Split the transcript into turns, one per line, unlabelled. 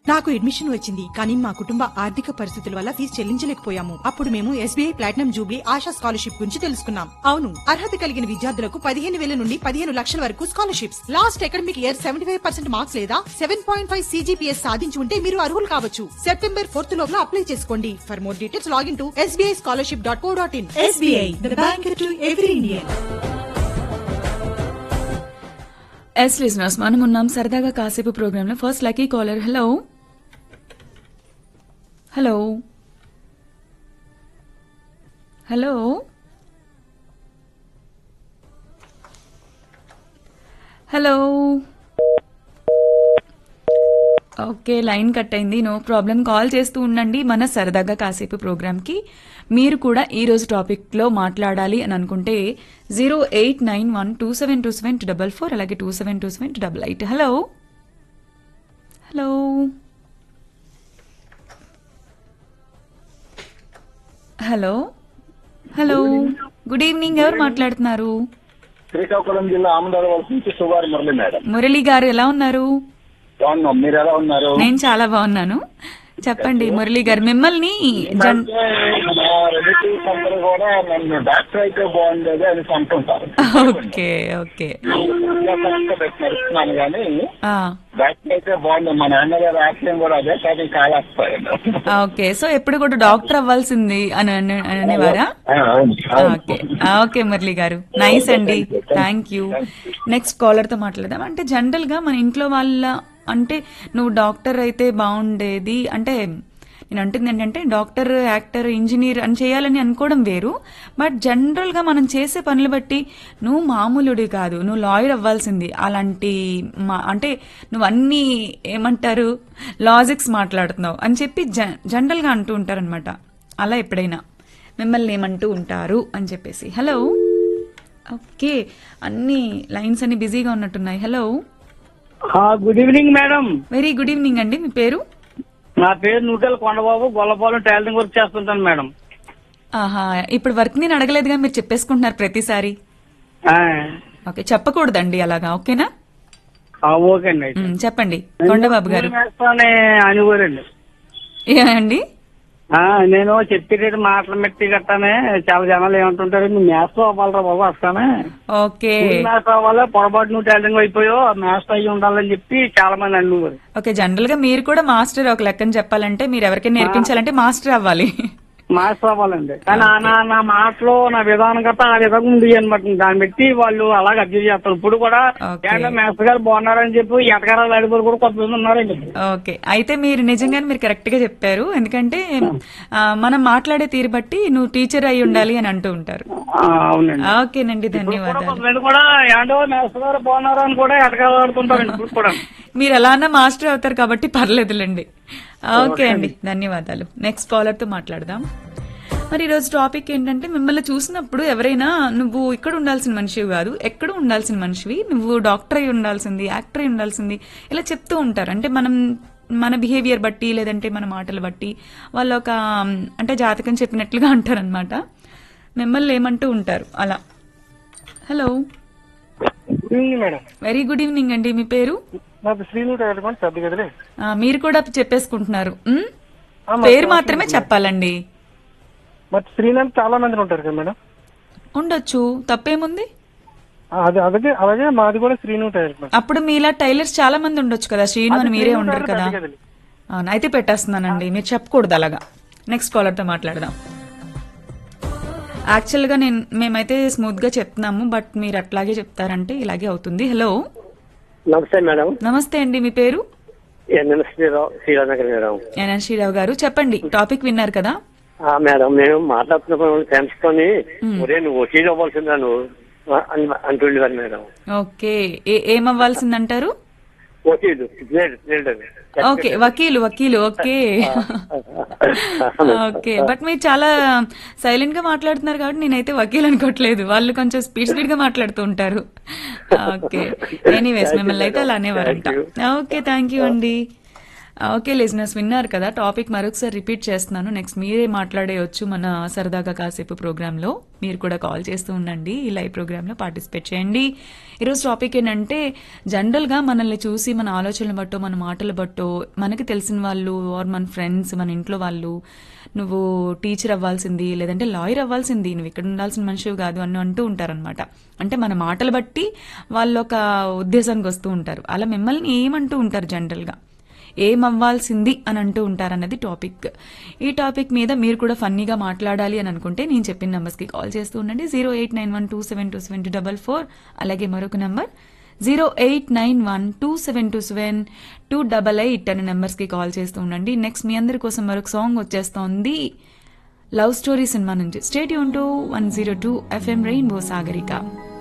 నాకు అడ్మిషన్ వచ్చింది కానీ మా కుటుంబ ఆర్థిక పరిస్థితుల వల్ల ఫీజు చెల్లించలేకపోయాము అప్పుడు మేము SBI platinum jubilee Asha scholarship గురించి తెలుసుకున్నాం అవును అర్హత కలిగిన విద్యార్థులకు పదిహేను వేల నుండి పదిహేను లక్షల వరకు scholarships last academic year seventy five percent marks లేదా సెవెన్ పాయింట్ ఫైవ్ సీజీపీఎస్ సాధించి ఉంటే మీరు అర్హులు కావచ్చు సెప్టెంబర్ ఫోర్త్ లోపల అప్లై చేసుకోండి for more details login to SBI scholarship dot co dot in SBI the bank to every Indian
yes listeners మనం ఉన్నాం సరదాగా కాసేపు ప్రోగ్రామ్ లో first lucky caller hello hello hello hello okay line cut అయింది no problem call చేస్తూ ఉండండి మన సరదాగా కాసేపు ప్రోగ్రామ్కి మీరు కూడా ఈ రోజు టాపిక్లో మాట్లాడాలి అని అనుకుంటే zero eight nine one two seven two seven two double four అలాగే two seven two seven two double eight hello hello hello hello good evening ఎవరు మాట్లాడుతున్నారు
శ్రీకాకుళం జిల్లా ఆమదాలవలస నుంచి సువారి మురళి మేడం
మురళి గారు ఎలా ఉన్నారు
బాగున్నాం మీరు ఎలా ఉన్నారు
నేను చాలా బాగున్నాను చెప్పండి మురళి గారు మిమ్మల్ని జన్
అంటే మన రిలేటివ్స్ అందరూ కూడా నన్ను డాక్టర్ అయితే బాగుండేది అని అంటుంటారు
ఓకే ఓకే
ఇంకా కష్టపడి నడుస్తున్నాను కానీ
ఆ,
డాక్టర్ అయితే బాగుంది మా నాన్నగారు ఆశయం కూడా అదే కానీ కాలేకపోయాను
ఓకే సో ఎప్పుడు కూడా డాక్టర్ అవ్వాల్సింది అని అనే- అనేవారా
ఆ, అవును, అవును.
ఓకే ఆ, ఓకే మురళి గారు నైస్ అండి థ్యాంక్ యూ నెక్స్ట్ కాలర్ తో మాట్లాడదాం అంటే జనరల్ గా మన ఇంట్లో వాళ్ళ అంటే నువ్వు డాక్టర్ అయితే బాగుండేది అంటే నేను అంటుంది ఏంటంటే డాక్టర్ యాక్టర్ ఇంజనీర్ అని చేయాలని అనుకోవడం వేరు బట్ జనరల్ గా మనం చేసే పనులు బట్టి నువ్వు మామూలుడి కాదు నువ్వు లాయర్ అవ్వాల్సింది అలాంటి మా అంటే నువ్వు అన్ని ఏమంటారు లాజిక్స్ మాట్లాడుతున్నావు అని చెప్పి జనరల్ గా అంటూ ఉంటారనమాట అలా ఎప్పుడైనా మిమ్మల్ని ఏమంటూ ఉంటారు అని చెప్పేసి హలో ఓకే అన్ని లైన్స్ అన్ని బిజీగా ఉన్నట్టున్నాయి hello
good evening madam
very good evening అండి మీ పేరు
నా పేరు నూటెల కొండబాబు గొల్లపాలెం టైలరింగ్ వర్క్ చేస్తుంటాను మేడం
ఆహా ఇప్పుడు వర్క్ నేను అడగలేదుగా మీరు చెప్పేసుకుంటున్నారు ప్రతిసారి
ఆ,
ఓకే చెప్పకూడదండి అలాగా ఓకేనా
ఆ, ఓకే అండి అయితే.
మ్, చెప్పండి కొండబాబు గారు
వేస్తానే అనుకోరండి
ఏమండి
ఆ, నేను చెప్పేటట్టు మాటలు మెట్టి గట్టానే చాలా జనాలు ఏమంటుంటారు నువ్వు మేస్తో అవ్వాలరా బాబు వస్తానే
ఓకే
మేస్తో అవ్వాలి పొరపాటు నువ్వు టైలరింగ్ అయిపోయావు మేస్తో అయ్యి ఉండాలని చెప్పి చాలా మంది అనుకోరు
ఓకే జనరల్ గా మీరు కూడా మాస్టర్ ఒక లెక్కని చెప్పాలంటే మీరు ఎవరికైనా నేర్పించాలంటే మాస్టర్ అవ్వాలి
మాస్తో అవ్వాలండి కానీ ఆ నా నా మాటలో నా విధానం గట్రా ఆ విధంగా ఉంది అనమాట దాన్ని బట్టి వాళ్ళు అలాగ అబ్జర్వ్ చేస్తారు ఇప్పుడు కూడా
ఓకే.
ఏంటో మేస్టర్ గారు బాగున్నారని చెప్పి ఎటకారాలు అడిగారు కూడా కొంతమంది ఉన్నారండి
ఓకే అయితే మీరు నిజంగానే మీరు కరెక్ట్ గా చెప్పారు ఎందుకంటే ఆ, మనం మాట్లాడే తీరు బట్టి నువ్వు టీచర్ అయి ఉండాలి అని అంటూ ఉంటారు
ఆ, అవునండి
ఓకేనండి
ఇప్పుడు కూడా
ధన్యవాదాలు
కొంతమంది కూడా ఏంటో మేస్టర్ గారు బాగున్నారు అని కూడా ఎటకారాలు ఆడుతుంటారండి ఇప్పుడు కూడా
మీరు ఎలా అన్నా మాస్టర్ అవుతారు కాబట్టి పర్లేదులేండి ఓకే అండి ధన్యవాదాలు నెక్స్ట్ కాలర్ తో మాట్లాడదాం మరి ఈరోజు టాపిక్ ఏంటంటే మిమ్మల్ని చూసినప్పుడు ఎవరైనా నువ్వు ఇక్కడ ఉండాల్సిన మనిషివి కాదు ఎక్కడ ఉండాల్సిన మనిషివి నువ్వు డాక్టర్ అయి ఉండాల్సింది యాక్టర్ అయి ఉండాల్సింది ఇలా చెప్తూ ఉంటారు అంటే మనం మన బిహేవియర్ బట్టి లేదంటే మన మాటలు బట్టి వాళ్ళు ఒక అంటే జాతకం చెప్పినట్లుగా అంటారనమాట మిమ్మల్ని ఏమంటూ ఉంటారు అలా hello
madam
very good evening అండి మీ పేరు
నాకు శ్రీను టైలరింగ్ పెద్ద గదిలే
ఆ, మీరు కూడా చెప్పేసుకుంటున్నారు ఉమ్? పేరు మాత్రమే చెప్పాలండి
మరి శ్రీనాథ్ చాలా మంది ఉంటారు కదా మేడం
ఉండొచ్చు తప్పేముంది
అదే అలాగే అలాగే మాది కూడా శ్రీను టైలరింగ్
అప్పుడు మీలా టైలర్స్ చాలా మంది ఉండొచ్చు కదా శ్రీను అని మీరే ఉండరు కదా
పెద్ద గదిలే.
అవును అయితే పెట్టేస్తున్నానండి మీరు చెప్పకూడదు అలాగా నెక్స్ట్ కాలర్ తో మాట్లాడదాం యాక్చువల్ గా నేను మేమైతే స్మూత్ గా చెప్తున్నాము బట్ మీరు అట్లాగే చెప్తారంటే ఇలాగే అవుతుంది హలో
నమస్తే మేడం
నమస్తే అండి మీ పేరు
NN Srirao Sriranagar madam
NN Srirao గారు చెప్పండి టాపిక్ విన్నారు కదా
ఆ మేడం మేము మాట్లాడుతున్నప్పుడు ఫ్రెండ్స్ తోని ఒరే నువ్వు వకీల్ అవ్వాల్సిందా నువ్వు ఆ, అని- అంటుండేవారు మేడం
ఓకే ఏ- ఏమవ్వాల్సిందంటారు
వకీలు గ్రేడ్ గ్రేడ్ అని
ఓకే వకీలు వకీలు ఓకే ఓకే బట్ మీరు చాలా సైలెంట్ గా మాట్లాడుతున్నారు కాబట్టి నేనైతే వకీల్ అనుకోవట్లేదు వాళ్ళు కొంచెం స్పీడ్ స్పీడ్ గా మాట్లాడుతూ ఉంటారు ఓకే ఎనీవేస్ మిమ్మల్ని అయితే అలా అనేవారంట ఓకే థ్యాంక్ యూ అండి ఓకే లిజినెస్ విన్నారు కదా టాపిక్ మరొకసారి రిపీట్ చేస్తున్నాను నెక్స్ట్ మీరే మాట్లాడేయచ్చు మన సరదాగా కాసేపు ప్రోగ్రాంలో మీరు కూడా కాల్ చేస్తూ ఉండండి ఈ లైవ్ ప్రోగ్రాంలో పార్టిసిపేట్ చేయండి ఈరోజు టాపిక్ ఏంటంటే జనరల్గా మనల్ని చూసి మన ఆలోచనలు బట్టో మన మాటలు బట్టో మనకి తెలిసిన వాళ్ళు ఆర్ మన ఫ్రెండ్స్ మన ఇంట్లో వాళ్ళు నువ్వు టీచర్ అవ్వాల్సింది లేదంటే లాయర్ అవ్వాల్సింది నువ్వు ఇక్కడ ఉండాల్సిన మనిషివి కాదు అని అంటూ ఉంటారనమాట అంటే మన మాటలు బట్టి వాళ్ళు ఒక ఉద్దేశానికి వస్తూ ఉంటారు అలా మిమ్మల్ని ఏమంటూ ఉంటారు జనరల్గా ఏం అవ్వాల్సింది అని అంటూ ఉంటారన్నది టాపిక్ ఈ టాపిక్ మీద మీరు కూడా ఫన్నీగా మాట్లాడాలి అని అనుకుంటే నేను చెప్పిన నెంబర్స్కి కాల్ చేస్తూ ఉండండి zero eight nine one two seven two seven two double four అలాగే మరొక number zero eight nine one two seven two seven two double eight అనే నెంబర్స్కి కాల్ చేస్తూ ఉండండి నెక్స్ట్ మీ అందరి కోసం మరొక సాంగ్ వచ్చేస్తోంది లవ్ స్టోరీ సినిమా నుంచి స్టేట్ యూన్ two one zero two FM rainbow Sagarika